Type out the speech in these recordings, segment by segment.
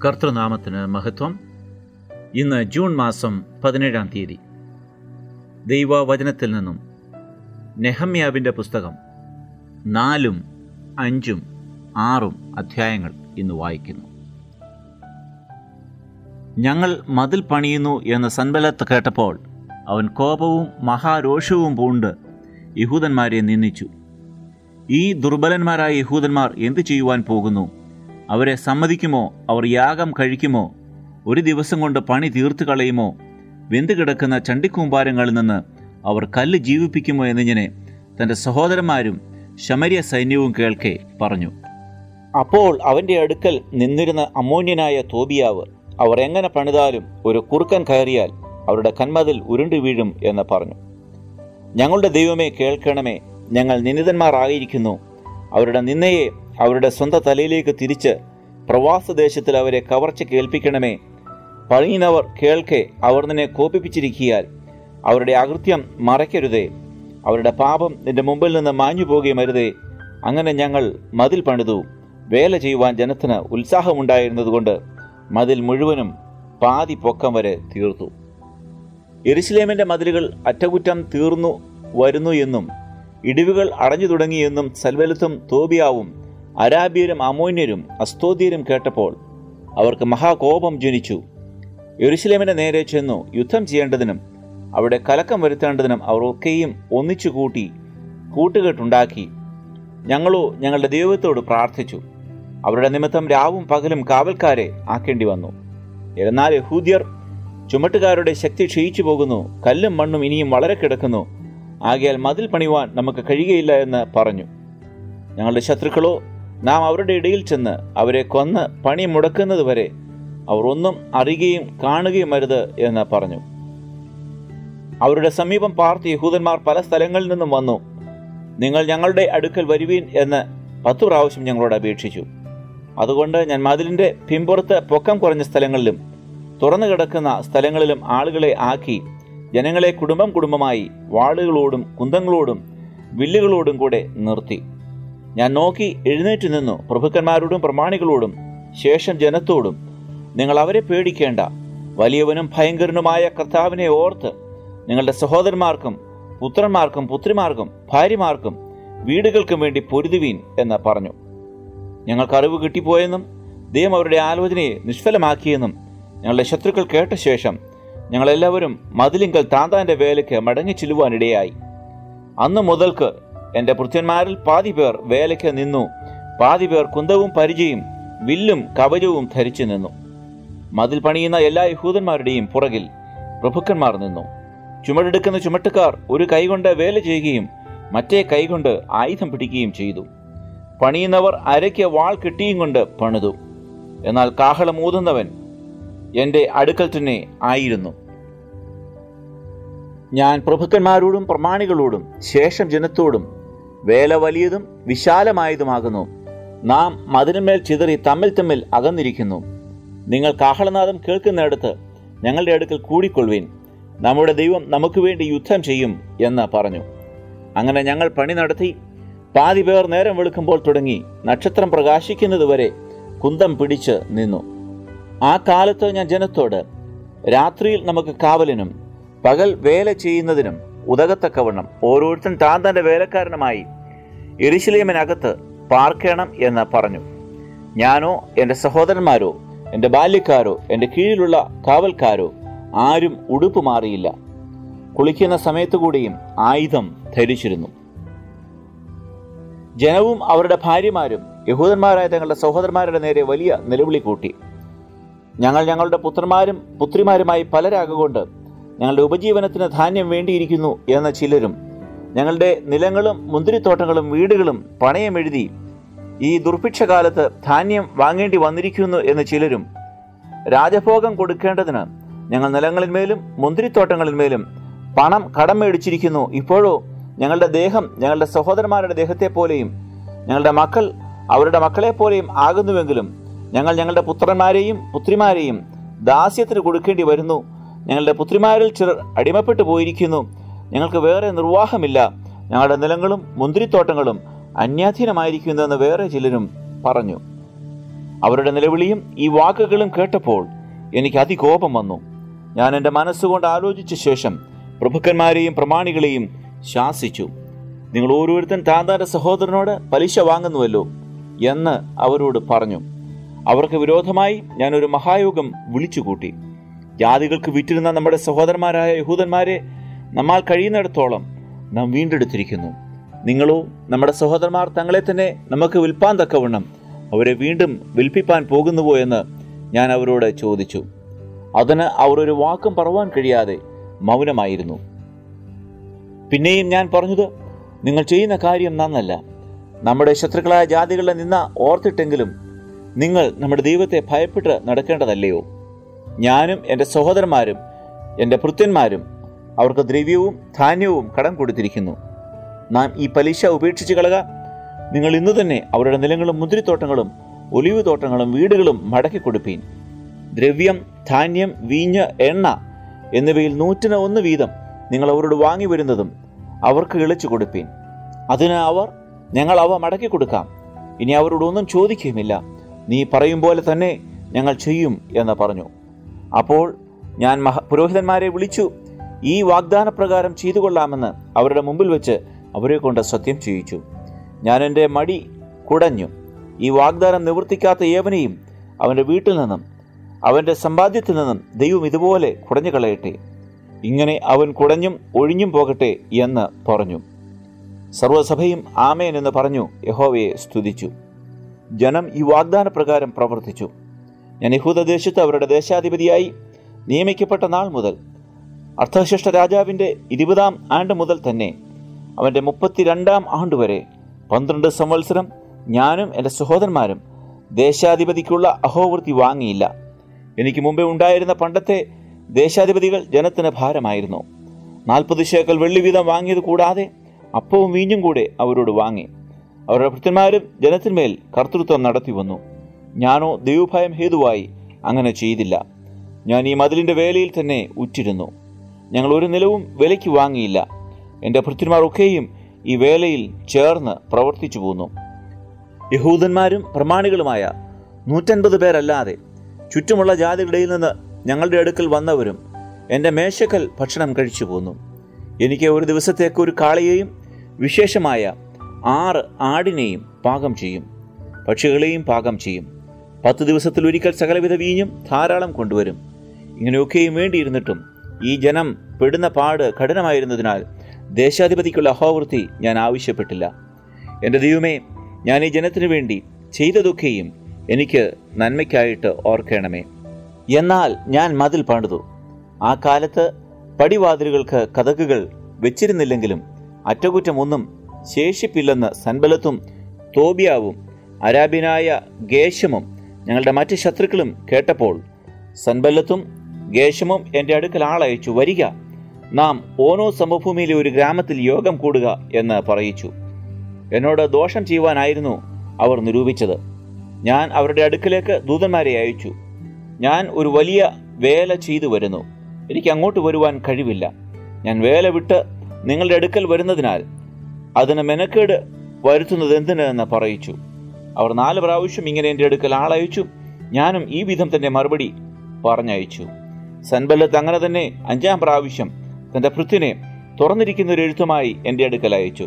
കർത്തൃനാമത്തിന് മഹത്വം ഇന്ന് ജൂൺ മാസം പതിനേഴാം തീയതി ദൈവവചനത്തിൽ നിന്നും നെഹമ്യാവിൻ്റെ പുസ്തകം നാലും അഞ്ചും ആറും അധ്യായങ്ങൾ ഇന്ന് വായിക്കുന്നു ഞങ്ങൾ മതിൽ പണിയുന്നു എന്ന് സൻബലത്ത് കേട്ടപ്പോൾ അവൻ കോപവും മഹാരോഷവും പൂണ്ട് യഹൂദന്മാരെ നിന്ദിച്ചു ഈ ദുർബലന്മാരായ യഹൂദന്മാർ എന്തു ചെയ്യുവാൻ പോകുന്നു അവരെ സമ്മതിക്കുമോ അവർ യാഗം കഴിക്കുമോ ഒരു ദിവസം കൊണ്ട് പണി തീർത്തു കളയുമോ വെന്തു കിടക്കുന്ന ചണ്ടിക്കൂമ്പാരങ്ങളിൽ നിന്ന് അവർ കല്ല് ജീവിപ്പിക്കുമോ എന്നിങ്ങനെ തൻ്റെ സഹോദരന്മാരും ശമര്യ സൈന്യവും കേൾക്കെ പറഞ്ഞു അപ്പോൾ അവൻ്റെ അടുക്കൽ നിന്നിരുന്ന അമോന്യനായ തോബിയാവ് അവർ എങ്ങനെ പണിതാലും ഒരു കുറുക്കൻ കയറിയാൽ അവരുടെ കന്മതിൽ ഉരുണ്ടു വീഴും എന്ന് പറഞ്ഞു ഞങ്ങളുടെ ദൈവമേ കേൾക്കണമേ ഞങ്ങൾ നിന്ദിതന്മാരായിരിക്കുന്നു അവരുടെ നിന്നയെ അവരുടെ സ്വന്തം തലയിലേക്ക് തിരിച്ച് പ്രവാസദേശത്തിൽ അവരെ കവർച്ച കേൾപ്പിക്കണമേ പണിയുന്നവർ കേൾക്കെ അവർ നിന്നെ കോപിപ്പിച്ചിരിക്കിയാൽ അവരുടെ അകൃത്യം മറയ്ക്കരുതേ അവരുടെ പാപം നിന്റെ മുമ്പിൽ നിന്ന് മാഞ്ഞു പോകുകയും അരുതേ അങ്ങനെ ഞങ്ങൾ മതിൽ പണിതു വേല ചെയ്യുവാൻ ജനത്തിന് ഉത്സാഹമുണ്ടായിരുന്നതുകൊണ്ട് മതിൽ മുഴുവനും പാതി പൊക്കം വരെ തീർത്തു എരുസലേമിന്റെ മതിലുകൾ അറ്റകുറ്റം തീർന്നു വരുന്നു എന്നും ഇടിവുകൾ അടഞ്ഞു തുടങ്ങിയെന്നും സൽവലത്തും തോബിയാവും അരാബിയരും അമോന്യരും അസ്തോദ്യരും കേട്ടപ്പോൾ അവർക്ക് മഹാകോപം ജനിച്ചു യെരുശലേമിന്റെ നേരെ ചെന്നു യുദ്ധം ചെയ്യേണ്ടതിനും അവിടെ കലക്കം വരുത്തേണ്ടതിനും അവർ ഒക്കെയും ഒന്നിച്ചു കൂട്ടി കൂട്ടുകെട്ടുണ്ടാക്കി ഞങ്ങളോ ഞങ്ങളുടെ ദൈവത്തോട് പ്രാർത്ഥിച്ചു അവരുടെ നിമിത്തം രാവും പകലും കാവൽക്കാരെ ആക്കേണ്ടി വന്നു എന്നാൽ യഹൂദ്യർ ചുമട്ടുകാരുടെ ശക്തി ക്ഷയിച്ചു പോകുന്നു കല്ലും മണ്ണും ഇനിയും വളരെ കിടക്കുന്നു ആകയാൽ മതിൽ പണിവാൻ നമുക്ക് കഴിയുകയില്ല എന്ന് പറഞ്ഞു ഞങ്ങളുടെ ശത്രുക്കളോ നാം അവരുടെ ഇടയിൽ ചെന്ന് അവരെ കൊന്ന് പണി മുടക്കുന്നതുവരെ അവർ ഒന്നും അറിയുകയും കാണുകയും അരുത് എന്ന് പറഞ്ഞു അവരുടെ സമീപം പാർത്ത് യഹൂദന്മാർ പല സ്ഥലങ്ങളിൽ നിന്നും വന്നു നിങ്ങൾ ഞങ്ങളുടെ അടുക്കൽ വരുവീൻ എന്ന് പത്തു പ്രാവശ്യം ഞങ്ങളോട് അപേക്ഷിച്ചു അതുകൊണ്ട് ഞാൻ മതിലിന്റെ പിമ്പുറത്ത് പൊക്കം കുറഞ്ഞ സ്ഥലങ്ങളിലും തുറന്നു കിടക്കുന്ന സ്ഥലങ്ങളിലും ആളുകളെ ആക്കി ജനങ്ങളെ കുടുംബം കുടുംബമായി വാളുകളോടും കുന്തങ്ങളോടും വില്ലുകളോടും കൂടെ നിർത്തി ഞാൻ നോക്കി എഴുന്നേറ്റ് നിന്നു പ്രഭുക്കന്മാരോടും പ്രമാണികളോടും ശേഷം ജനത്തോടും നിങ്ങൾ അവരെ പേടിക്കേണ്ട വലിയവനും ഭയങ്കരനുമായ കർത്താവിനെ ഓർത്ത് നിങ്ങളുടെ സഹോദരന്മാർക്കും പുത്രന്മാർക്കും പുത്രിമാർക്കും ഭാര്യമാർക്കും വീടുകൾക്കും വേണ്ടി പൊരുതുവീൻ എന്ന് പറഞ്ഞു ഞങ്ങൾക്ക് അറിവ് കിട്ടിപ്പോയെന്നും ദൈവം അവരുടെ ആലോചനയെ നിഷ്ഫലമാക്കിയെന്നും ഞങ്ങളുടെ ശത്രുക്കൾ കേട്ട ശേഷം ഞങ്ങളെല്ലാവരും മതിലിങ്കൽ താന്താന്റെ വേലയ്ക്ക് മടങ്ങി ചെല്ലുവാനിടയായി അന്ന് മുതൽക്ക് എൻ്റെ ഭൃത്യന്മാരിൽ പാതി പേർ വേലയ്ക്ക് നിന്നു പാതി പേർ കുന്തവും പരിചയും വില്ലും കവചവും ധരിച്ചു നിന്നു മതിൽ പണിയുന്ന എല്ലാ യഹൂദന്മാരുടെയും പുറകിൽ പ്രഭുക്കന്മാർ നിന്നു ചുമടെടുക്കുന്ന ചുമട്ടുകാർ ഒരു കൈകൊണ്ട് വേല ചെയ്യുകയും മറ്റേ കൈകൊണ്ട് ആയുധം പിടിക്കുകയും ചെയ്തു പണിയുന്നവർ അരയ്ക്ക് വാൾ കെട്ടിയും കൊണ്ട് പണിതു എന്നാൽ കാഹളം ഊതുന്നവൻ എൻ്റെ അടുക്കൽ തന്നെ ആയിരുന്നു ഞാൻ പ്രഭുക്കന്മാരോടും പ്രമാണികളോടും ശേഷം ജനത്തോടും വേല വലിയതും വിശാലമായതുമാകുന്നു നാം മതിനുമേൽ ചിതറി തമ്മിൽ തമ്മിൽ അകന്നിരിക്കുന്നു നിങ്ങൾ കാഹളനാദം കേൾക്കുന്നിടത്ത് ഞങ്ങളുടെ അടുക്കൽ കൂടിക്കൊള്ളുവിൻ നമ്മുടെ ദൈവം നമുക്ക് വേണ്ടി യുദ്ധം ചെയ്യും എന്ന് പറഞ്ഞു അങ്ങനെ ഞങ്ങൾ പണി നടത്തി പാതി പേർ നേരം വെളുക്കുമ്പോൾ തുടങ്ങി നക്ഷത്രം പ്രകാശിക്കുന്നതുവരെ കുന്തം പിടിച്ച് നിന്നു ആ കാലത്ത് ഞാൻ ജനത്തോട് രാത്രിയിൽ നമുക്ക് കാവലിനും പകൽ വേല ചെയ്യുന്നതിനും ഉതകത്തക്കവണ്ണം ഓരോരുത്തൻ താൻ തന്റെ വേലക്കാരനുമായി എരിശിലേമിനകത്ത് പാർക്കണം എന്ന് പറഞ്ഞു ഞാനോ എൻ്റെ സഹോദരന്മാരോ എൻ്റെ ബാല്യക്കാരോ എൻ്റെ കീഴിലുള്ള കാവൽക്കാരോ ആരും ഉടുപ്പ് മാറിയില്ല കുളിക്കുന്ന സമയത്തു കൂടിയും ആയുധം ധരിച്ചിരുന്നു ജനവും അവരുടെ ഭാര്യമാരും യഹൂദന്മാരായ തങ്ങളുടെ സഹോദരന്മാരുടെ നേരെ വലിയ നിലവിളി കൂട്ടി ഞങ്ങൾ ഞങ്ങളുടെ പുത്രന്മാരും പുത്രിമാരുമായി പലരാകൊണ്ട് ഞങ്ങളുടെ ഉപജീവനത്തിന് ധാന്യം വേണ്ടിയിരിക്കുന്നു എന്ന ചിലരും ഞങ്ങളുടെ നിലങ്ങളും മുന്തിരിത്തോട്ടങ്ങളും വീടുകളും പണയമെഴുതി ഈ ദുർഭിക്ഷകാലത്ത് ധാന്യം വാങ്ങേണ്ടി വന്നിരിക്കുന്നു എന്ന് ചിലരും രാജഭോഗം കൊടുക്കേണ്ടതിന് ഞങ്ങൾ നിലങ്ങളിന്മേലും മുന്തിരിത്തോട്ടങ്ങളിന്മേലും പണം കടം മേടിച്ചിരിക്കുന്നു ഇപ്പോഴോ ഞങ്ങളുടെ ദേഹം ഞങ്ങളുടെ സഹോദരന്മാരുടെ ദേഹത്തെ പോലെയും ഞങ്ങളുടെ മക്കൾ അവരുടെ മക്കളെ പോലെയും ആകുന്നുവെങ്കിലും ഞങ്ങൾ ഞങ്ങളുടെ പുത്രന്മാരെയും പുത്രിമാരെയും ദാസ്യത്തിന് കൊടുക്കേണ്ടി വരുന്നു ഞങ്ങളുടെ പുത്രിമാരിൽ ചിലർ അടിമപ്പെട്ടു പോയിരിക്കുന്നു ഞങ്ങൾക്ക് വേറെ നിർവാഹമില്ല ഞങ്ങളുടെ നിലങ്ങളും മുന്തിരിത്തോട്ടങ്ങളും അന്യാധീനമായിരിക്കുന്നുവെന്ന് വേറെ ചിലരും പറഞ്ഞു അവരുടെ നിലവിളിയും ഈ വാക്കുകളും കേട്ടപ്പോൾ എനിക്ക് അതികോപം വന്നു ഞാൻ എൻ്റെ മനസ്സുകൊണ്ട് ആലോചിച്ച ശേഷം പ്രഭുക്കന്മാരെയും പ്രമാണികളെയും ശാസിച്ചു നിങ്ങൾ ഓരോരുത്തൻ താന്താന്റെ സഹോദരനോട് പലിശ വാങ്ങുന്നുവല്ലോ എന്ന് അവരോട് പറഞ്ഞു അവർക്ക് വിരോധമായി ഞാൻ ഒരു മഹായോഗം വിളിച്ചുകൂട്ടി ജാതികൾക്ക് വിറ്റിരുന്ന നമ്മുടെ സഹോദരന്മാരായ യഹൂദന്മാരെ നമ്മാൽ കഴിയുന്നിടത്തോളം നാം വീണ്ടെടുത്തിരിക്കുന്നു നിങ്ങളോ നമ്മുടെ സഹോദരന്മാർ തങ്ങളെ തന്നെ നമുക്ക് വിൽപ്പാൻ തക്കവണ്ണം അവരെ വീണ്ടും വിൽപ്പിപ്പാൻ പോകുന്നുവോ എന്ന് ഞാൻ അവരോട് ചോദിച്ചു അതിന് അവർ ഒരു വാക്കും പറവാൻ കഴിയാതെ മൗനമായിരുന്നു പിന്നെയും ഞാൻ പറഞ്ഞത് നിങ്ങൾ ചെയ്യുന്ന കാര്യം നന്നല്ല നമ്മുടെ ശത്രുക്കളായ ജാതികളുടെ നിന്ന ഓർത്തിട്ടെങ്കിലും നിങ്ങൾ നമ്മുടെ ദൈവത്തെ ഭയപ്പെട്ട് നടക്കേണ്ടതല്ലയോ ഞാനും എൻ്റെ സഹോദരന്മാരും എൻ്റെ ഭൃത്യന്മാരും അവർക്ക് ദ്രവ്യവും ധാന്യവും കടം കൊടുത്തിരിക്കുന്നു നാം ഈ പലിശ ഉപേക്ഷിച്ച് കളക നിങ്ങൾ ഇന്നു തന്നെ അവരുടെ നിലങ്ങളും മുന്തിരിത്തോട്ടങ്ങളും ഒലിവ് തോട്ടങ്ങളും വീടുകളും മടക്കി കൊടുപ്പീൻ ദ്രവ്യം ധാന്യം വീഞ്ഞ് എണ്ണ എന്നിവയിൽ നൂറ്റിന് ഒന്ന് വീതം നിങ്ങൾ അവരോട് വാങ്ങി വരുന്നതും അവർക്ക് ഇളിച്ചു കൊടുപ്പീൻ അതിന് അവർ ഞങ്ങൾ അവ മടക്കി കൊടുക്കാം ഇനി അവരോട് ഒന്നും ചോദിക്കുകയുമില്ല നീ പറയും പോലെ തന്നെ ഞങ്ങൾ ചെയ്യും എന്ന് പറഞ്ഞു അപ്പോൾ ഞാൻ മഹ പുരോഹിതന്മാരെ വിളിച്ചു ഈ വാഗ്ദാനപ്രകാരം ചെയ്തു കൊള്ളാമെന്ന് അവരുടെ മുമ്പിൽ വെച്ച് അവരെ കൊണ്ട് സത്യം ചെയ്യിച്ചു ഞാൻ എൻ്റെ മടി കുടഞ്ഞു ഈ വാഗ്ദാനം നിവർത്തിക്കാത്ത ഏവനെയും അവൻ്റെ വീട്ടിൽ നിന്നും അവൻ്റെ സമ്പാദ്യത്തിൽ നിന്നും ദൈവം ഇതുപോലെ കുടഞ്ഞു കളയട്ടെ ഇങ്ങനെ അവൻ കുടഞ്ഞും ഒഴിഞ്ഞും പോകട്ടെ എന്ന് പറഞ്ഞു സർവ്വസഭയും ആമേൻ എന്ന് പറഞ്ഞു യഹോവയെ സ്തുതിച്ചു ജനം ഈ വാഗ്ദാന പ്രകാരം പ്രവർത്തിച്ചു ഞാൻ യഹൂദദേശത്ത് അവരുടെ ദേശാധിപതിയായി നിയമിക്കപ്പെട്ട നാൾ മുതൽ അർത്ഥശിഷ്ട രാജാവിൻ്റെ ഇരുപതാം ആണ്ട് മുതൽ തന്നെ അവൻ്റെ മുപ്പത്തിരണ്ടാം ആണ്ട് വരെ പന്ത്രണ്ട് സംവത്സരം ഞാനും എൻ്റെ സഹോദരന്മാരും ദേശാധിപതിക്കുള്ള അഹോവൃത്തി വാങ്ങിയില്ല എനിക്ക് മുമ്പേ ഉണ്ടായിരുന്ന പണ്ടത്തെ ദേശാധിപതികൾ ജനത്തിന് ഭാരമായിരുന്നു നാൽപ്പത് ശേക്കൽ വെള്ളി വീതം വാങ്ങിയത് കൂടാതെ അപ്പവും വീഞ്ഞും കൂടെ അവരോട് വാങ്ങി അവരുടെ ഭൃത്യന്മാരും ജനത്തിന്മേൽ കർത്തൃത്വം നടത്തി വന്നു ഞാനോ ദൈവഭയം ഹേതുവായി അങ്ങനെ ചെയ്തില്ല ഞാൻ ഈ മതിലിൻ്റെ വേലയിൽ തന്നെ ഉറ്റിരുന്നു ഞങ്ങൾ ഒരു നിലവും വിലയ്ക്ക് വാങ്ങിയില്ല എൻ്റെ ഭൃത്യന്മാർ ഒക്കെയും ഈ വേലയിൽ ചേർന്ന് പ്രവർത്തിച്ചു പോന്നു യഹൂദന്മാരും പ്രമാണികളുമായ നൂറ്റൻപത് പേരല്ലാതെ ചുറ്റുമുള്ള ജാതികളുടെയിൽ നിന്ന് ഞങ്ങളുടെ അടുക്കൽ വന്നവരും എൻ്റെ മേശക്കൽ ഭക്ഷണം കഴിച്ചു പോന്നു എനിക്ക് ഒരു ദിവസത്തേക്ക് ഒരു കാളയെയും വിശേഷമായ ആറ് ആടിനെയും പാകം ചെയ്യും പക്ഷികളെയും പാകം ചെയ്യും പത്ത് ദിവസത്തിൽ ഒരിക്കൽ സകലവിധ വീഞ്ഞും ധാരാളം കൊണ്ടുവരും ഇങ്ങനെയൊക്കെയും വേണ്ടിയിരുന്നിട്ടും ഈ ജനം പെടുന്ന പാട് കഠിനമായിരുന്നതിനാൽ ദേശാധിപതിക്കുള്ള അഹോവൃത്തി ഞാൻ ആവശ്യപ്പെട്ടില്ല എൻ്റെ ദൈവമേ ഞാൻ ഈ ജനത്തിനു വേണ്ടി ചെയ്തതൊക്കെയും എനിക്ക് നന്മയ്ക്കായിട്ട് ഓർക്കണമേ എന്നാൽ ഞാൻ മതിൽ പണിതു ആ കാലത്ത് പടിവാതിലുകൾക്ക് കഥകുകൾ വെച്ചിരുന്നില്ലെങ്കിലും അറ്റകുറ്റമൊന്നും ശേഷിപ്പില്ലെന്ന് സൻബലത്തും തോബിയാവും അരാബ്യനായ ഗേശമും ഞങ്ങളുടെ മറ്റ് ശത്രുക്കളും കേട്ടപ്പോൾ സൻബല്ലത്തും ഗേശമും എൻ്റെ അടുക്കൽ ആളയച്ചു വരിക നാം ഓനോ സമഭൂമിയിലെ ഒരു ഗ്രാമത്തിൽ യോഗം കൂടുക എന്ന് പറയിച്ചു എന്നോട് ദോഷം ചെയ്യുവാനായിരുന്നു അവർ നിരൂപിച്ചത് ഞാൻ അവരുടെ അടുക്കലേക്ക് ദൂതന്മാരെ അയച്ചു ഞാൻ ഒരു വലിയ വേല ചെയ്തു വരുന്നു എനിക്ക് അങ്ങോട്ട് വരുവാൻ കഴിവില്ല ഞാൻ വേല വിട്ട് നിങ്ങളുടെ അടുക്കൽ വരുന്നതിനാൽ അതിന് മെനക്കേട് വരുത്തുന്നത് എന്തിന് എന്ന് പറയിച്ചു അവർ നാല് പ്രാവശ്യം ഇങ്ങനെ എൻ്റെ അടുക്കൽ ആളയച്ചു ഞാനും ഈ വിധം തന്നെ മറുപടി പറഞ്ഞയച്ചു സൻബല്ലത്ത് അങ്ങനെ തന്നെ അഞ്ചാം പ്രാവശ്യം തന്റെ ഭൃത്യനെ തുറന്നിരിക്കുന്ന ഒരു എഴുത്തുമായി എൻ്റെ അടുക്കൽ അയച്ചു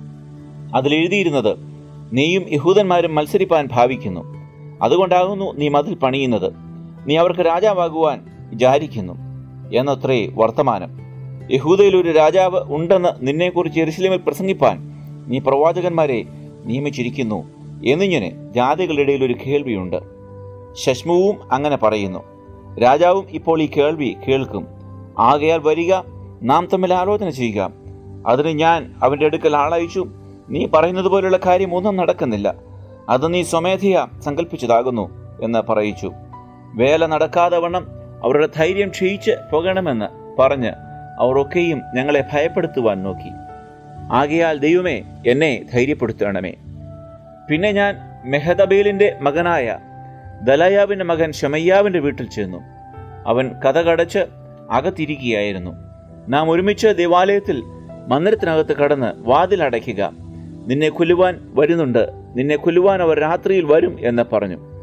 അതിലെഴുതിയിരുന്നത് നീയും യഹൂദന്മാരും മത്സരിപ്പാൻ ഭാവിക്കുന്നു അതുകൊണ്ടാകുന്നു നീ മതിൽ പണിയുന്നത് നീ അവർക്ക് രാജാവാകുവാൻ വിചാരിക്കുന്നു എന്നത്രേ വർത്തമാനം യഹൂദയിൽ ഒരു രാജാവ് ഉണ്ടെന്ന് നിന്നെക്കുറിച്ച് എരുസലേമിൽ പ്രസംഗിപ്പാൻ നീ പ്രവാചകന്മാരെ നിയമിച്ചിരിക്കുന്നു എന്നിങ്ങനെ ജാതികളുടെ ഇടയിൽ ഒരു കേൾവിയുണ്ട് ശശ്മുവും അങ്ങനെ പറയുന്നു രാജാവും ഇപ്പോൾ ഈ കേൾവി കേൾക്കും ആകയാൽ വരിക നാം തമ്മിൽ ആലോചന ചെയ്യുക അതിന് ഞാൻ അവൻ്റെ അടുക്കൽ ആളയച്ചു നീ പറയുന്നത് പോലുള്ള കാര്യം ഒന്നും നടക്കുന്നില്ല അത് നീ സ്വമേധയാ സങ്കല്പിച്ചതാകുന്നു എന്ന് പറയിച്ചു വേല നടക്കാതെ വണ്ണം അവരുടെ ധൈര്യം ക്ഷയിച്ച് പോകണമെന്ന് പറഞ്ഞ് അവർ ഒക്കെയും ഞങ്ങളെ ഭയപ്പെടുത്തുവാൻ നോക്കി ആകയാൽ ദൈവമേ എന്നെ ധൈര്യപ്പെടുത്തണമേ പിന്നെ ഞാൻ മെഹദബേലിന്റെ മകനായ ദലയാവിന്റെ മകൻ ഷമയ്യാവിന്റെ വീട്ടിൽ ചെന്നു അവൻ കഥകടച്ച് അകത്തിരിക്കുകയായിരുന്നു നാം ഒരുമിച്ച് ദേവാലയത്തിൽ മന്ദിരത്തിനകത്ത് കടന്ന് വാതിലടയ്ക്കുക നിന്നെ കൊല്ലുവാൻ വരുന്നുണ്ട് നിന്നെ കൊല്ലുവാൻ അവർ രാത്രിയിൽ വരും എന്ന് പറഞ്ഞു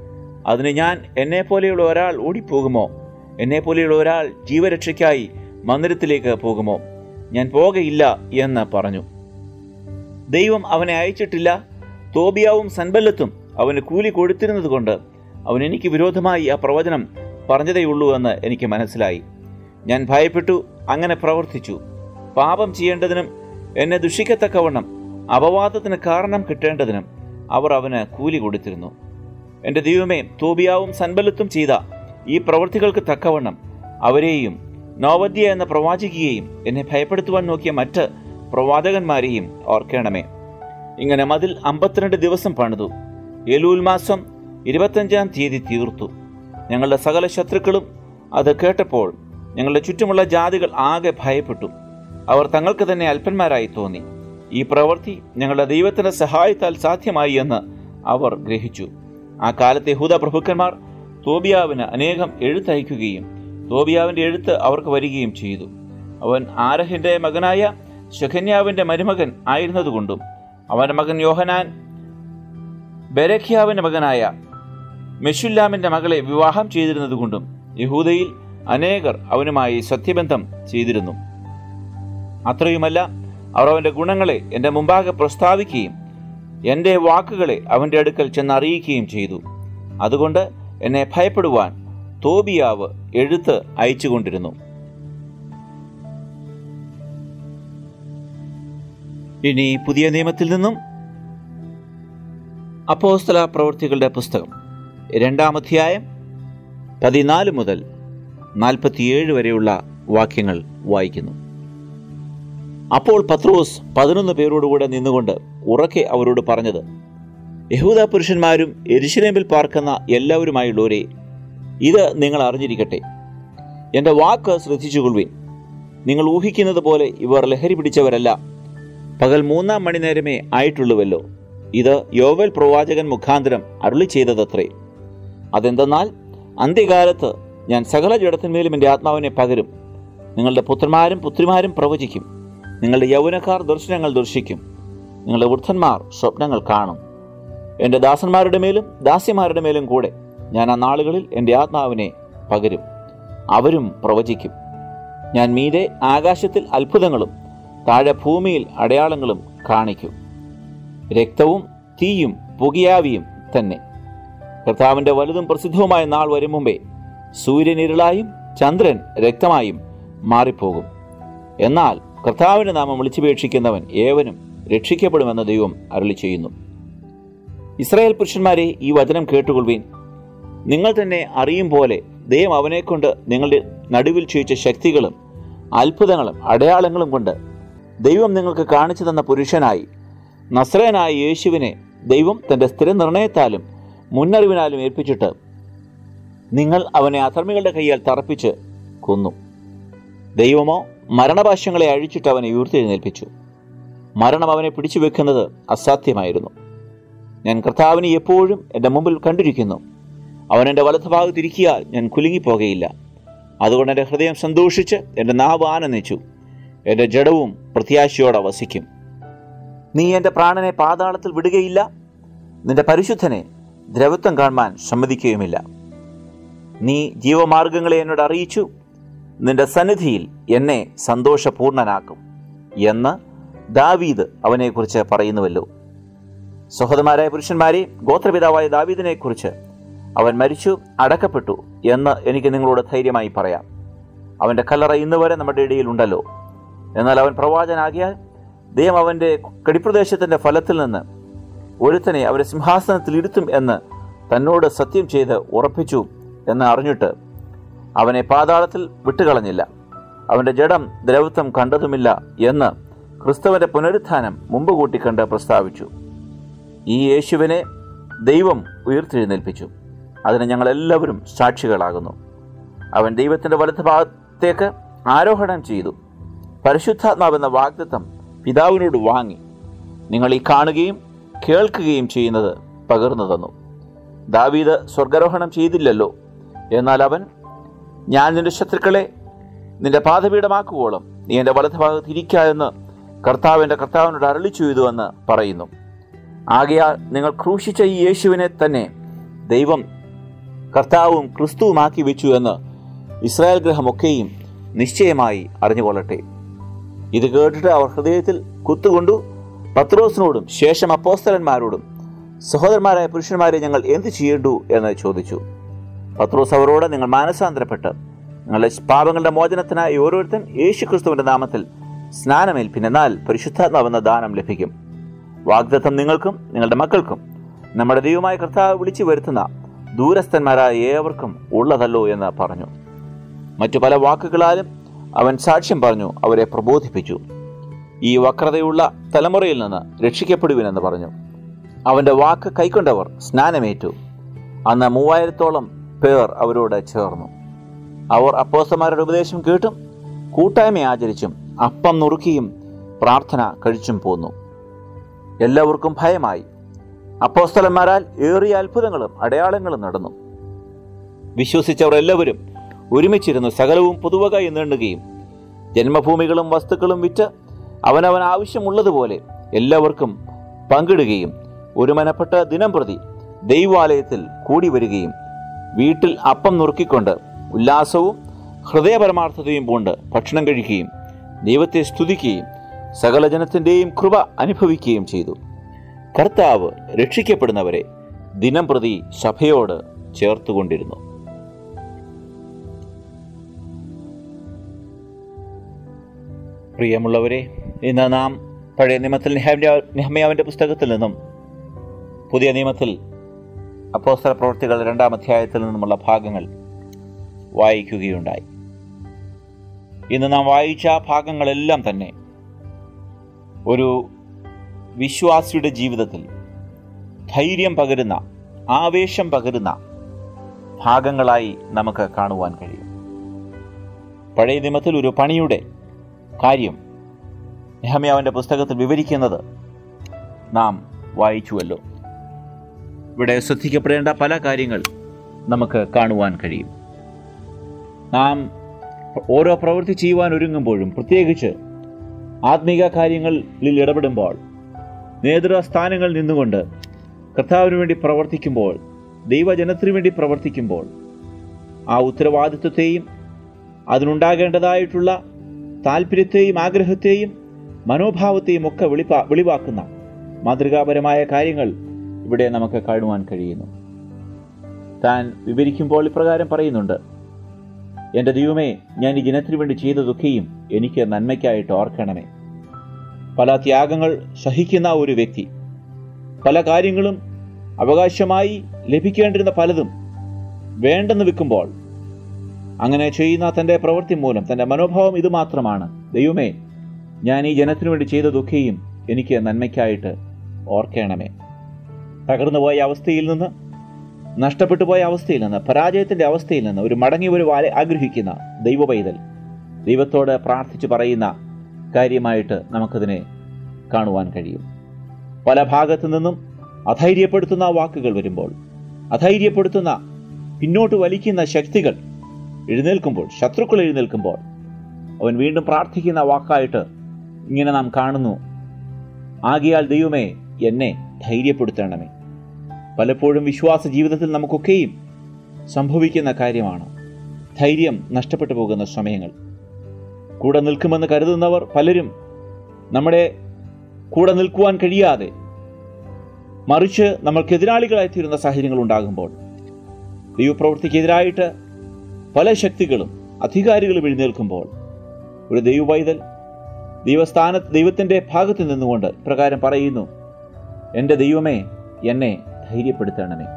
അതിന് ഞാൻ എന്നെപ്പോലെയുള്ള ഒരാൾ ഓടിപ്പോകുമോ എന്നെപ്പോലെയുള്ള ഒരാൾ ജീവരക്ഷയ്ക്കായി മന്ദിരത്തിലേക്ക് പോകുമോ ഞാൻ പോകയില്ല എന്ന് പറഞ്ഞു ദൈവം അവനെ അയച്ചിട്ടില്ല തോബിയാവും സൻബല്ലത്തും അവന് കൂലി കൊടുത്തിരുന്നത് കൊണ്ട് അവൻ എനിക്ക് വിരോധമായി ആ പ്രവചനം പറഞ്ഞതേയുള്ളൂ എന്ന് എനിക്ക് മനസ്സിലായി ഞാൻ ഭയപ്പെട്ടു അങ്ങനെ പ്രവർത്തിച്ചു പാപം ചെയ്യേണ്ടതിനും എന്നെ ദുഷിക്കത്തക്കവണ്ണം അപവാദത്തിന് കാരണം കിട്ടേണ്ടതിനും അവർ അവന് കൂലി കൊടുത്തിരുന്നു എൻ്റെ ദൈവമേ തോബിയാവും സൻബല്ലത്തും ചെയ്ത ഈ പ്രവൃത്തികൾക്ക് തക്കവണ്ണം അവരെയും നോവദ്യ എന്ന പ്രവാചകിയെയും എന്നെ ഭയപ്പെടുത്തുവാൻ നോക്കിയ മറ്റ് പ്രവാചകന്മാരെയും ഓർക്കണമേ ഇങ്ങനെ മതിൽ അമ്പത്തിരണ്ട് ദിവസം പണിതു എലൂൽ മാസം ഇരുപത്തഞ്ചാം തീയതി തീർത്തു ഞങ്ങളുടെ സകല ശത്രുക്കളും അത് കേട്ടപ്പോൾ ഞങ്ങളുടെ ചുറ്റുമുള്ള ജാതികൾ ആകെ ഭയപ്പെട്ടു അവർ തങ്ങൾക്ക് തന്നെ അല്പന്മാരായി തോന്നി ഈ പ്രവൃത്തി ഞങ്ങളുടെ ദൈവത്തിന്റെ സഹായത്താൽ സാധ്യമായി എന്ന് അവർ ഗ്രഹിച്ചു ആ കാലത്തെ യഹൂദ പ്രഭുക്കന്മാർ തോബിയാവിന് അനേകം എഴുത്തയക്കുകയും തോബിയാവിന്റെ എഴുത്ത് അവർക്ക് വരികയും ചെയ്തു അവൻ ആരഹിന്റെ മകനായ ശഖന്യാവിന്റെ മരുമകൻ ആയിരുന്നതുകൊണ്ടും അവന്റെ മകൻ യോഹനാൻ ബെരഖ്യാവിന്റെ മകനായ മെഷുല്ലാമിന്റെ മകളെ വിവാഹം ചെയ്തിരുന്നതുകൊണ്ടും യഹൂദയിൽ അനേകർ അവനുമായി സത്യബന്ധം ചെയ്തിരുന്നു അത്രയുമല്ല അവർ അവന്റെ ഗുണങ്ങളെ എൻ്റെ മുമ്പാകെ പ്രസ്താവിക്കുകയും എൻ്റെ വാക്കുകളെ അവന്റെ അടുക്കൽ ചെന്നറിയിക്കുകയും ചെയ്തു അതുകൊണ്ട് എന്നെ ഭയപ്പെടുവാൻ തോബിയാവ് എഴുത്ത് അയച്ചുകൊണ്ടിരുന്നു ഇനി പുതിയ നിയമത്തിൽ നിന്നും അപ്പോസ്തല പ്രവൃത്തികളുടെ പുസ്തകം രണ്ടാം അധ്യായം പതിനാല് മുതൽ നാൽപ്പത്തിയേഴ് വരെയുള്ള വാക്യങ്ങൾ വായിക്കുന്നു അപ്പോൾ പത്രോസ് പതിനൊന്ന് പേരോടുകൂടെ നിന്നുകൊണ്ട് ഉറക്കെ അവരോട് പറഞ്ഞത് യഹൂദ പുരുഷന്മാരും എരിശിലേമിൽ പാർക്കുന്ന എല്ലാവരുമായുള്ളവരെ ഇത് നിങ്ങൾ അറിഞ്ഞിരിക്കട്ടെ എൻ്റെ വാക്ക് ശ്രദ്ധിച്ചുകൊള്ളുവിൻ നിങ്ങൾ ഊഹിക്കുന്നത് പോലെ ഇവർ ലഹരി പിടിച്ചവരല്ല പകൽ മൂന്നാം മണിനേരമേ ആയിട്ടുള്ളുവല്ലോ ഇത് യോവൽ പ്രവാചകൻ മുഖാന്തരം അരുളി ചെയ്തതത്രേ അതെന്തെന്നാൽ അന്ത്യകാലത്ത് ഞാൻ സകല ജഡത്തിന്മേലും എൻ്റെ ആത്മാവിനെ പകരും നിങ്ങളുടെ പുത്രന്മാരും പുത്രിമാരും പ്രവചിക്കും നിങ്ങളുടെ യൗവനക്കാർ ദർശനങ്ങൾ ദർശിക്കും നിങ്ങളുടെ വൃദ്ധന്മാർ സ്വപ്നങ്ങൾ കാണും എൻ്റെ ദാസന്മാരുടെ മേലും ദാസ്യമാരുടെ മേലും കൂടെ ഞാൻ ആ നാളുകളിൽ എൻ്റെ ആത്മാവിനെ പകരും അവരും പ്രവചിക്കും ഞാൻ മീതെ ആകാശത്തിൽ അത്ഭുതങ്ങളും താഴെ ഭൂമിയിൽ അടയാളങ്ങളും കാണിക്കും രക്തവും തീയും പുകയാവിയും തന്നെ കർത്താവിൻ്റെ വലുതും പ്രസിദ്ധവുമായ നാൾ വരും മുമ്പേ സൂര്യൻ ഇരുളായും ചന്ദ്രൻ രക്തമായും മാറിപ്പോകും എന്നാൽ കർത്താവിൻ്റെ നാമം വിളിച്ചുപേക്ഷിക്കുന്നവൻ ഏവനും രക്ഷിക്കപ്പെടുമെന്ന് ദൈവം അരുളി ചെയ്യുന്നു ഇസ്രായേൽ പുരുഷന്മാരെ ഈ വചനം കേട്ടുകൊള്ളുവീൻ നിങ്ങൾ തന്നെ അറിയും പോലെ ദൈവം അവനെക്കൊണ്ട് നിങ്ങളുടെ നടുവിൽ ചെയ്യിച്ച ശക്തികളും അത്ഭുതങ്ങളും അടയാളങ്ങളും കൊണ്ട് ദൈവം നിങ്ങൾക്ക് കാണിച്ചു തന്ന പുരുഷനായി നസ്രയനായ യേശുവിനെ ദൈവം തൻ്റെ സ്ഥിരനിർണയത്താലും മുന്നറിവിനാലും ഏൽപ്പിച്ചിട്ട് നിങ്ങൾ അവനെ അധർമ്മികളുടെ കൈയാൽ തറപ്പിച്ച് കൊന്നു ദൈവമോ മരണഭാഷ്യങ്ങളെ അഴിച്ചിട്ട് അവനെ ഉയർത്തെഴുന്നേൽപ്പിച്ചു മരണം അവനെ പിടിച്ചു വെക്കുന്നത് അസാധ്യമായിരുന്നു ഞാൻ കർത്താവിനെ എപ്പോഴും എൻ്റെ മുമ്പിൽ കണ്ടിരിക്കുന്നു അവൻ എൻ്റെ വലതുഭാഗത്തിരിക്കിയാൽ ഞാൻ കുലുങ്ങിപ്പോകയില്ല അതുകൊണ്ട് എൻ്റെ ഹൃദയം സന്തോഷിച്ച് എൻ്റെ നാവ് ആനന്ദിച്ചു എൻ്റെ ജഡവും പ്രത്യാശയോടെ വസിക്കും നീ എൻ്റെ പ്രാണനെ പാതാളത്തിൽ വിടുകയില്ല നിന്റെ പരിശുദ്ധനെ ദ്രവത്വം കാണുവാൻ സമ്മതിക്കുകയുമില്ല നീ ജീവമാർഗങ്ങളെ എന്നോട് അറിയിച്ചു നിന്റെ സന്നിധിയിൽ എന്നെ സന്തോഷപൂർണനാക്കും എന്ന് ദാവീദ് അവനെക്കുറിച്ച് പറയുന്നുവല്ലോ സഹോദരന്മാരായ പുരുഷന്മാരെ ഗോത്രപിതാവായ ദാവീദിനെക്കുറിച്ച് അവൻ മരിച്ചു അടക്കപ്പെട്ടു എന്ന് എനിക്ക് നിങ്ങളോട് ധൈര്യമായി പറയാം അവൻ്റെ കല്ലറ ഇന്ന് വരെ നമ്മുടെ ഇടയിൽ ഉണ്ടല്ലോ എന്നാൽ അവൻ പ്രവാചനാകിയാൽ ദൈവം അവൻ്റെ കടിപ്രദേശത്തിൻ്റെ ഫലത്തിൽ നിന്ന് ഒരുത്തനെ അവരെ സിംഹാസനത്തിൽ ഇരുത്തും എന്ന് തന്നോട് സത്യം ചെയ്ത് ഉറപ്പിച്ചു എന്ന് അറിഞ്ഞിട്ട് അവനെ പാതാളത്തിൽ വിട്ടുകളഞ്ഞില്ല അവൻ്റെ ജഡം ദ്രവത്വം കണ്ടതുമില്ല എന്ന് ക്രിസ്തുവിൻ്റെ പുനരുത്ഥാനം മുമ്പ് കൂട്ടിക്കണ്ട് പ്രസ്താവിച്ചു ഈ യേശുവിനെ ദൈവം ഉയർത്തെഴുന്നേൽപ്പിച്ചു അതിന് ഞങ്ങൾ എല്ലാവരും സാക്ഷികളാകുന്നു അവൻ ദൈവത്തിൻ്റെ വലത് ഭാഗത്തേക്ക് ആരോഹണം ചെയ്തു പരിശുദ്ധാത്മാവെന്ന വാഗ്ദത്തം പിതാവിനോട് വാങ്ങി നിങ്ങൾ ഈ കാണുകയും കേൾക്കുകയും ചെയ്യുന്നത് പകർന്നു തന്നു ദാവീദ് സ്വർഗാരോഹണം ചെയ്തില്ലല്ലോ എന്നാൽ അവൻ ഞാൻ നിന്റെ ശത്രുക്കളെ നിന്റെ പാതപീഠമാക്കുവോളം നീ എൻ്റെ വലതുഭാഗത്ത് ഇരിക്ക എന്ന് കർത്താവിൻ്റെ കർത്താവിനോട് അരളി ചെയ്തു എന്ന് പറയുന്നു ആകയാൽ നിങ്ങൾ ക്രൂശിച്ച ഈ യേശുവിനെ തന്നെ ദൈവം കർത്താവും ക്രിസ്തുവുമാക്കി വെച്ചു എന്ന് ഇസ്രായേൽ ഗ്രഹമൊക്കെയും നിശ്ചയമായി അറിഞ്ഞുകൊള്ളട്ടെ ഇത് കേട്ടിട്ട് അവർ ഹൃദയത്തിൽ കുത്തുകൊണ്ടു പത്രോസിനോടും ശേഷം അപ്പോസ്തലന്മാരോടും സഹോദരന്മാരായ പുരുഷന്മാരെ ഞങ്ങൾ എന്ത് ചെയ്യേണ്ടു എന്ന് ചോദിച്ചു പത്രോസ് അവരോട് നിങ്ങൾ മാനസാന്തരപ്പെട്ട് നിങ്ങളുടെ പാപങ്ങളുടെ മോചനത്തിനായി ഓരോരുത്തൻ യേശു ക്രിസ്തുവിന്റെ നാമത്തിൽ സ്നാനമേൽപ്പിൻ എന്നാൽ പരിശുദ്ധാത്മാവെന്ന ദാനം ലഭിക്കും വാഗ്ദത്തം നിങ്ങൾക്കും നിങ്ങളുടെ മക്കൾക്കും നമ്മുടെ ദൈവമായ കർത്താവ് വിളിച്ചു വരുത്തുന്ന ദൂരസ്ഥന്മാരായ ഏവർക്കും ഉള്ളതല്ലോ എന്ന് പറഞ്ഞു മറ്റു പല വാക്കുകളാലും അവൻ സാക്ഷ്യം പറഞ്ഞു അവരെ പ്രബോധിപ്പിച്ചു ഈ വക്രതയുള്ള തലമുറയിൽ നിന്ന് രക്ഷിക്കപ്പെടുവിനെന്ന് പറഞ്ഞു അവന്റെ വാക്ക് കൈക്കൊണ്ടവർ സ്നാനമേറ്റു അന്ന് മൂവായിരത്തോളം പേർ അവരോട് ചേർന്നു അവർ അപ്പോസ്തമാരുടെ ഉപദേശം കേട്ടും കൂട്ടായ്മ ആചരിച്ചും അപ്പം നുറുക്കിയും പ്രാർത്ഥന കഴിച്ചും പോന്നു എല്ലാവർക്കും ഭയമായി അപ്പോസ്തലന്മാരാൽ ഏറിയ അത്ഭുതങ്ങളും അടയാളങ്ങളും നടന്നു വിശ്വസിച്ചവർ എല്ലാവരും ഒരുമിച്ചിരുന്നു സകലവും പൊതുവക എണ്ണുകയും ജന്മഭൂമികളും വസ്തുക്കളും വിറ്റ് അവനവൻ ആവശ്യമുള്ളതുപോലെ എല്ലാവർക്കും പങ്കിടുകയും ഒരുമനപ്പെട്ട ദിനം പ്രതി ദൈവാലയത്തിൽ കൂടി വരികയും വീട്ടിൽ അപ്പം നുറുക്കിക്കൊണ്ട് ഉല്ലാസവും ഹൃദയപരമാർത്ഥതയും പൂണ്ട് ഭക്ഷണം കഴിക്കുകയും ദൈവത്തെ സ്തുതിക്കുകയും സകല ജനത്തിൻ്റെയും കൃപ അനുഭവിക്കുകയും ചെയ്തു കർത്താവ് രക്ഷിക്കപ്പെടുന്നവരെ ദിനം പ്രതി സഭയോട് ചേർത്തുകൊണ്ടിരുന്നു പ്രിയമുള്ളവരെ ഇന്ന് നാം പഴയ നിയമത്തിൽ നെഹമ്യാവിൻ്റെ പുസ്തകത്തിൽ നിന്നും പുതിയ നിയമത്തിൽ അപ്പോസ്തല പ്രവൃത്തികൾ രണ്ടാം അധ്യായത്തിൽ നിന്നുമുള്ള ഭാഗങ്ങൾ വായിക്കുകയുണ്ടായി ഇന്ന് നാം വായിച്ച ഭാഗങ്ങളെല്ലാം തന്നെ ഒരു വിശ്വാസിയുടെ ജീവിതത്തിൽ ധൈര്യം പകരുന്ന ആവേശം പകരുന്ന ഭാഗങ്ങളായി നമുക്ക് കാണുവാൻ കഴിയും പഴയ നിയമത്തിൽ ഒരു പണിയുടെ കാര്യം നെഹമ്യാവിൻ്റെ പുസ്തകത്തിൽ വിവരിക്കുന്നത് നാം വായിച്ചുവല്ലോ ഇവിടെ ശ്രദ്ധിക്കപ്പെടേണ്ട പല കാര്യങ്ങൾ നമുക്ക് കാണുവാൻ കഴിയും നാം ഓരോ പ്രവൃത്തി ചെയ്യുവാൻ ഒരുങ്ങുമ്പോഴും പ്രത്യേകിച്ച് ആത്മീക കാര്യങ്ങളിൽ ഇടപെടുമ്പോൾ നേതൃസ്ഥാനങ്ങളിൽ നിന്നുകൊണ്ട് കർത്താവിന് വേണ്ടി പ്രവർത്തിക്കുമ്പോൾ ദൈവജനത്തിനു വേണ്ടി പ്രവർത്തിക്കുമ്പോൾ ആ ഉത്തരവാദിത്വത്തെയും അതിനുണ്ടാകേണ്ടതായിട്ടുള്ള താല്പര്യത്തെയും ആഗ്രഹത്തെയും മനോഭാവത്തെയും ഒക്കെ വെളിപ്പാ വെളിവാക്കുന്ന മാതൃകാപരമായ കാര്യങ്ങൾ ഇവിടെ നമുക്ക് കാണുവാൻ കഴിയുന്നു താൻ വിവരിക്കുമ്പോൾ ഇപ്രകാരം പറയുന്നുണ്ട് എൻ്റെ ദൈവമേ ഞാൻ ഈ ജനത്തിനു വേണ്ടി ചെയ്തതൊക്കെയും എനിക്ക് നന്മയ്ക്കായിട്ട് ഓർക്കണമേ പല ത്യാഗങ്ങൾ സഹിക്കുന്ന ഒരു വ്യക്തി പല കാര്യങ്ങളും അവകാശമായി ലഭിക്കേണ്ടിരുന്ന പലതും വേണ്ടെന്ന് വെക്കുമ്പോൾ അങ്ങനെ ചെയ്യുന്ന തൻ്റെ പ്രവൃത്തി മൂലം തൻ്റെ മനോഭാവം ഇത് മാത്രമാണ് ദൈവമേ ഞാൻ ഈ ജനത്തിനു വേണ്ടി ചെയ്തതൊക്കെയും എനിക്ക് നന്മയ്ക്കായിട്ട് ഓർക്കണമേ തകർന്നു പോയ അവസ്ഥയിൽ നിന്ന് നഷ്ടപ്പെട്ടു പോയ അവസ്ഥയിൽ നിന്ന് പരാജയത്തിൻ്റെ അവസ്ഥയിൽ നിന്ന് ഒരു മടങ്ങി ഒരു വാല ആഗ്രഹിക്കുന്ന ദൈവ പൈതൽ ദൈവത്തോട് പ്രാർത്ഥിച്ചു പറയുന്ന കാര്യമായിട്ട് നമുക്കതിനെ കാണുവാൻ കഴിയും പല ഭാഗത്തു നിന്നും അധൈര്യപ്പെടുത്തുന്ന വാക്കുകൾ വരുമ്പോൾ അധൈര്യപ്പെടുത്തുന്ന പിന്നോട്ട് വലിക്കുന്ന ശക്തികൾ എഴുന്നേൽക്കുമ്പോൾ ശത്രുക്കൾ എഴുന്നേൽക്കുമ്പോൾ അവൻ വീണ്ടും പ്രാർത്ഥിക്കുന്ന വാക്കായിട്ട് ഇങ്ങനെ നാം കാണുന്നു ആകിയാൽ ദൈവമേ എന്നെ ധൈര്യപ്പെടുത്തണമേ പലപ്പോഴും വിശ്വാസ ജീവിതത്തിൽ നമുക്കൊക്കെയും സംഭവിക്കുന്ന കാര്യമാണ് ധൈര്യം നഷ്ടപ്പെട്ടു പോകുന്ന സമയങ്ങൾ കൂടെ നിൽക്കുമെന്ന് കരുതുന്നവർ പലരും നമ്മുടെ കൂടെ നിൽക്കുവാൻ കഴിയാതെ മറിച്ച് നമ്മൾക്കെതിരാളികളായിത്തീരുന്ന സാഹചര്യങ്ങൾ ഉണ്ടാകുമ്പോൾ ദൈവപ്രവൃത്തിക്കെതിരായിട്ട് പല ശക്തികളും അധികാരികളും എഴുന്നേൽക്കുമ്പോൾ ഒരു ദൈവവൈതൽ ദൈവസ്ഥാന ദൈവത്തിൻ്റെ ഭാഗത്ത് നിന്നുകൊണ്ട് പ്രകാരം പറയുന്നു എൻ്റെ ദൈവമേ എന്നെ ധൈര്യപ്പെടുത്തണമേ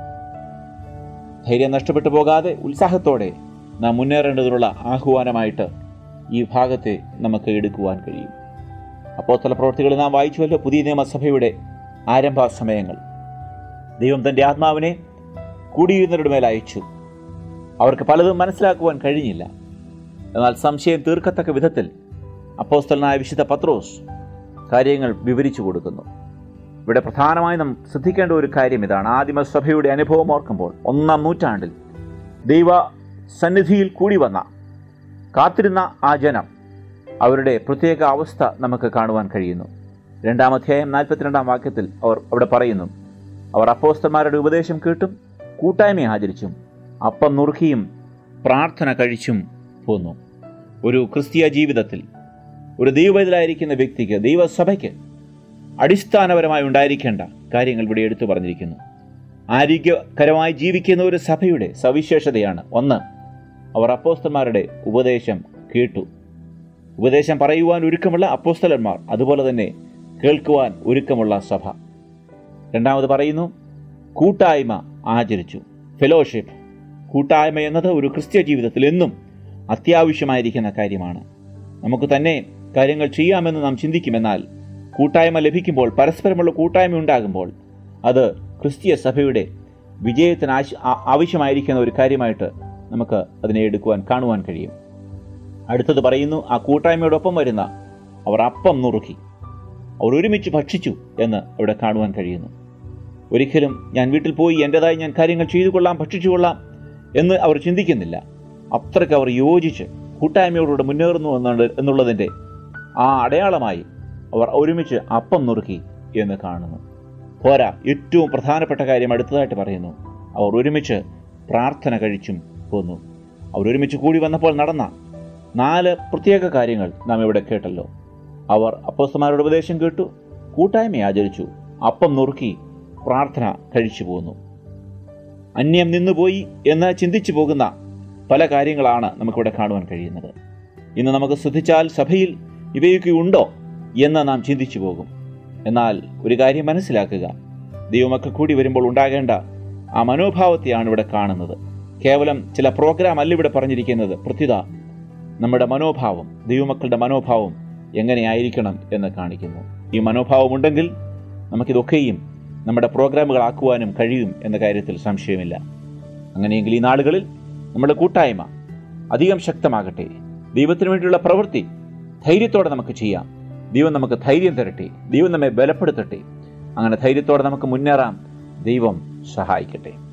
ധൈര്യം നഷ്ടപ്പെട്ടു പോകാതെ ഉത്സാഹത്തോടെ നാം മുന്നേറേണ്ടതിനുള്ള ആഹ്വാനമായിട്ട് ഈ ഭാഗത്തെ നമുക്ക് എടുക്കുവാൻ കഴിയും അപ്പോൾ ചില പ്രവർത്തികൾ നാം വായിച്ചുവല്ലോ പുതിയ നിയമസഭയുടെ ആരംഭ സമയങ്ങൾ ദൈവം തൻ്റെ ആത്മാവിനെ കൂടിയിരുന്നവരുടെ മേൽ അയച്ചു അവർക്ക് പലതും മനസ്സിലാക്കുവാൻ കഴിഞ്ഞില്ല എന്നാൽ സംശയം തീർക്കത്തക്ക വിധത്തിൽ അപ്പോസ്തലനായ വിശുദ്ധ പത്രോസ് കാര്യങ്ങൾ വിവരിച്ചു കൊടുക്കുന്നു ഇവിടെ പ്രധാനമായി നാം ശ്രദ്ധിക്കേണ്ട ഒരു കാര്യം ഇതാണ് ആദിമസഭയുടെ അനുഭവം ഓർക്കുമ്പോൾ ഒന്നാം നൂറ്റാണ്ടിൽ ദൈവ സന്നിധിയിൽ കൂടി വന്ന കാത്തിരുന്ന ആ ജനം അവരുടെ പ്രത്യേക അവസ്ഥ നമുക്ക് കാണുവാൻ കഴിയുന്നു രണ്ടാം അധ്യായം നാൽപ്പത്തിരണ്ടാം വാക്യത്തിൽ അവർ അവിടെ പറയുന്നു അവർ അപ്പോസ്തന്മാരുടെ ഉപദേശം കേട്ടും കൂട്ടായ്മ ആചരിച്ചും അപ്പം നുറുക്കിയും പ്രാർത്ഥന കഴിച്ചും പോന്നു ഒരു ക്രിസ്തീയ ജീവിതത്തിൽ ഒരു ദൈവത്തിലായിരിക്കുന്ന വ്യക്തിക്ക് ദൈവസഭയ്ക്ക് അടിസ്ഥാനപരമായി ഉണ്ടായിരിക്കേണ്ട കാര്യങ്ങൾ ഇവിടെ എടുത്തു പറഞ്ഞിരിക്കുന്നു ആരോഗ്യകരമായി ജീവിക്കുന്ന ഒരു സഭയുടെ സവിശേഷതയാണ് ഒന്ന് അവർ അപ്പോസ്തന്മാരുടെ ഉപദേശം കേട്ടു ഉപദേശം പറയുവാൻ ഒരുക്കമുള്ള അപ്പോസ്തലന്മാർ അതുപോലെ തന്നെ കേൾക്കുവാൻ ഒരുക്കമുള്ള സഭ രണ്ടാമത് പറയുന്നു കൂട്ടായ്മ ആചരിച്ചു ഫെലോഷിപ്പ് കൂട്ടായ്മ എന്നത് ഒരു ക്രിസ്ത്യ ജീവിതത്തിൽ എന്നും അത്യാവശ്യമായിരിക്കുന്ന കാര്യമാണ് നമുക്ക് തന്നെ കാര്യങ്ങൾ ചെയ്യാമെന്ന് നാം ചിന്തിക്കുമെന്നാൽ കൂട്ടായ്മ ലഭിക്കുമ്പോൾ പരസ്പരമുള്ള കൂട്ടായ്മ ഉണ്ടാകുമ്പോൾ അത് ക്രിസ്തീയ സഭയുടെ വിജയത്തിന് ആശ- ആ- ആവശ്യമായിരിക്കുന്ന ഒരു കാര്യമായിട്ട് നമുക്ക് അതിനെ എടുക്കുവാൻ കാണുവാൻ കഴിയും അടുത്തത് പറയുന്നു ആ കൂട്ടായ്മയോടൊപ്പം വരുന്ന അവർ അപ്പം നുറുക്കി അവർ ഒരുമിച്ച് ഭക്ഷിച്ചു എന്ന് അവിടെ കാണുവാൻ കഴിയുന്നു ഒരിക്കലും ഞാൻ വീട്ടിൽ പോയി എൻ്റെതായി ഞാൻ കാര്യങ്ങൾ ചെയ്തു കൊള്ളാം ഭക്ഷിച്ചു കൊള്ളാം എന്ന് അവർ ചിന്തിക്കുന്നില്ല അത്രയ്ക്ക് അവർ യോജിച്ച് കൂട്ടായ്മയോടുകൂടെ മുന്നേറുന്നു എന്നുണ്ട് എന്നുള്ളതിൻ്റെ ആ അടയാളമായി അവർ ഒരുമിച്ച് അപ്പം നുറുക്കി എന്ന് കാണുന്നു പോരാ ഏറ്റവും പ്രധാനപ്പെട്ട കാര്യം അടുത്തതായിട്ട് പറയുന്നു അവർ ഒരുമിച്ച് പ്രാർത്ഥന കഴിച്ചും പോന്നു അവർ ഒരുമിച്ച് കൂടി വന്നപ്പോൾ നടന്ന നാല് പ്രത്യേക കാര്യങ്ങൾ നാം ഇവിടെ കേട്ടല്ലോ അവർ അപ്പോസ്തമാരുടെ ഉപദേശം കേട്ടു കൂട്ടായ്മ ആചരിച്ചു അപ്പം നുറുക്കി പ്രാർത്ഥന കഴിച്ചു പോന്നു അന്യം നിന്നുപോയി എന്ന് ചിന്തിച്ചു പോകുന്ന പല കാര്യങ്ങളാണ് നമുക്കിവിടെ കാണുവാൻ കഴിയുന്നത് ഇന്ന് നമുക്ക് ശ്രദ്ധിച്ചാൽ സഭയിൽ ഇവയൊക്കെ ഉണ്ടോ എന്ന് നാം ചിന്തിച്ചു പോകും എന്നാൽ ഒരു കാര്യം മനസ്സിലാക്കുക ദൈവമൊക്കെ കൂടി വരുമ്പോൾ ഉണ്ടാകേണ്ട ആ മനോഭാവത്തെയാണ് ഇവിടെ കാണുന്നത് കേവലം ചില പ്രോഗ്രാം അല്ല ഇവിടെ പറഞ്ഞിരിക്കുന്നത് പ്രത്യുത നമ്മുടെ മനോഭാവം ദൈവമക്കളുടെ മനോഭാവം എങ്ങനെയായിരിക്കണം എന്ന് കാണിക്കുന്നു ഈ മനോഭാവം ഉണ്ടെങ്കിൽ നമുക്കിതൊക്കെയും നമ്മുടെ പ്രോഗ്രാമുകളാക്കുവാനും കഴിയും എന്ന കാര്യത്തിൽ സംശയമില്ല അങ്ങനെയെങ്കിൽ ഈ നാളുകളിൽ നമ്മുടെ കൂട്ടായ്മ അധികം ശക്തമാകട്ടെ ദൈവത്തിന് വേണ്ടിയുള്ള പ്രവൃത്തി ധൈര്യത്തോടെ നമുക്ക് ചെയ്യാം ദൈവം നമുക്ക് ധൈര്യം തരട്ടെ ദൈവം നമ്മെ ബലപ്പെടുത്തട്ടെ അങ്ങനെ ധൈര്യത്തോടെ നമുക്ക് മുന്നേറാം ദൈവം സഹായിക്കട്ടെ